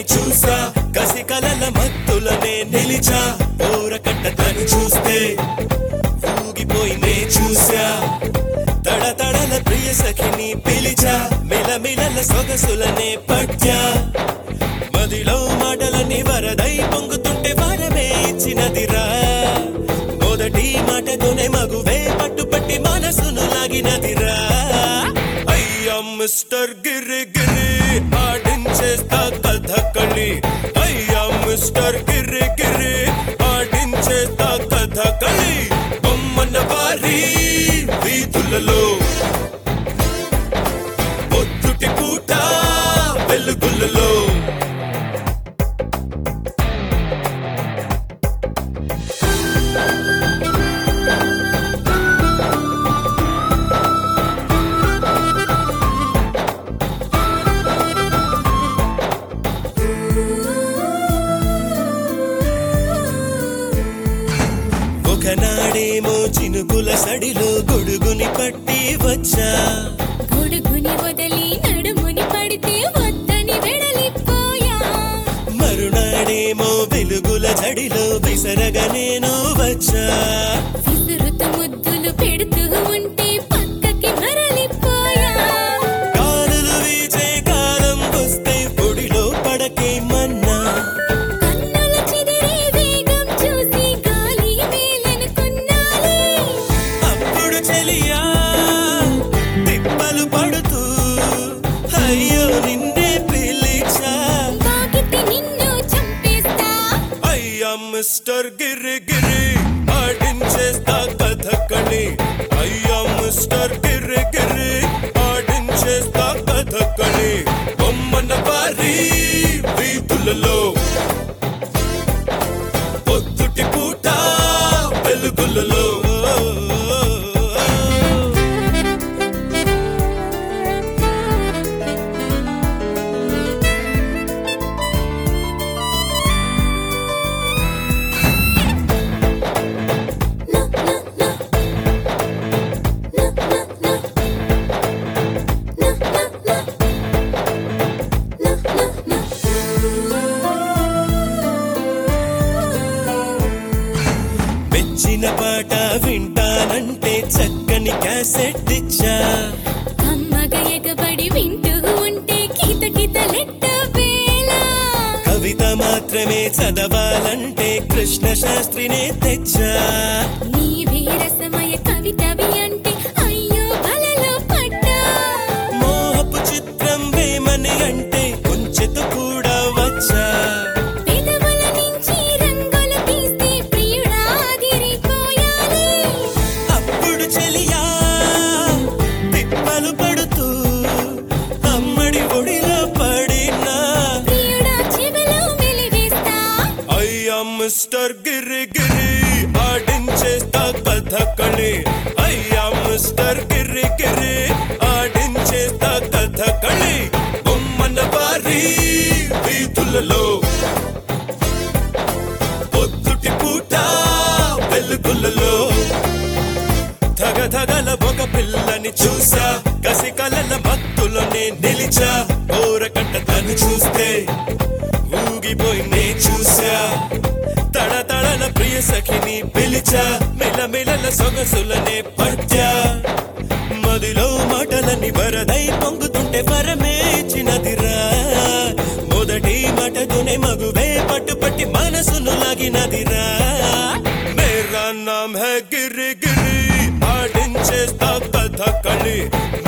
పిల్లని చూసా కసి కలల మత్తులనే నిలిచా ఊరకట్ట తను చూస్తే ఊగిపోయి నే చూసా తడతడల ప్రియ సఖిని పిలిచా మిలమిలల సొగసులనే పట్యా మదిలో మాటలని వరదై పొంగుతుంటే వరమే ఇచ్చినదిరా మొదటి మాటతోనే మగువే పట్టుపట్టి మనసును లాగినదిరా అయ్యా మిస్టర్ గిరి గిరి ఆడించేస్తా కథకళి అయ్యా మిస్టర్ గిరి గిరి ఆడించేస్తా కథకళి బొమ్మన వారి వీధులలో పొద్దుటి పూట వెలుగులలో ఒకనాడేమో చినుకుల సడిలో గొడుగుని పట్టి వచ్చా గొడుగుని వదిలి నడుముని పడితే వద్దని వెడలిపోయా మరునాడేమో వెలుగుల జడిలో విసరగా నేను వచ్చా విసురుతూ ముద్దులు పెడుతూ ఉంటే పక్కకి మరలిపోయా కాలులు వీచే కాలం వస్తే పొడిలో పడకే మన్నా కన్నుల చిదిరే వేగం చూసి గాలి మేలనుకున్నాలే అప్పుడు చెలియా తిప్పలు పడుతూ అయ్యో నిన్నే పిలిచా తాకితే నిన్ను చంపేస్తా అయ్యా మిస్టర్ గిరి గిరి ఆడించేస్తా కథకళి అయ్యా మిస్టర్ గిరి గిరి ఆడించేస్తా కథకళి బొమ్మన వారి వీధులలో పొద్దుటి పూట వెలుగులలో నా నా నా నా నా నా నా నా నా నా నా మెచ్చిన పాట వింటానంటే చక్కని క్యాసెట్ ఇచ్చా కమ్మగ ఎగబడి వింటూ ఉంటే గీత గీత లెట్ట వేళ కవిత మాత్రమే చదవాలంటే కృష్ణ శాస్త్రినే తెచ్చా నీ వీరసమయ కవితవి అంటే అయ్యో బలలో పడ్డా మోహపు చిత్రం వేమని అంటే కొంచెతు కూడా వచ్చా పెదవుల నుంచి రంగులు తీస్తే ప్రియుడా అదిరిపోయాలి అప్పుడు చెలియా తిప్పలు పడుతూ అమ్మడి ఒడిలో పడినా ప్రియుడా చెవిలో వెలివేస్తా అయ్యా మిస్టర్ గిరి గిరి ఆడించేస్తా కథకళి అయ్యా మిస్టర్ గిరి గిరి ఆడించేస్తా కథకళి బొమ్మన వారి వీధులలో పొద్దుటి పూట వెలుగులలో ధగ ధగల ఒక పిల్లని చూసా కసి కలల మత్తులోనే నిలిచా ఓరకట్ట తను చూస్తే ఊగిపోయి నే చూసా తడ తడల ప్రియ సఖిని పిలిచా మిలమిలల సొగసులనే పట్యా మదిలో మాటలని వరదై పొంగుతుంటే వరమే ఇచ్చినదిరా మొదటి మాటతోనే మగువే పట్టుపట్టి మనసును లాగినదిరా మేరా నామ్ హై గిరి గిరి ఆడించేస్తా కథకళి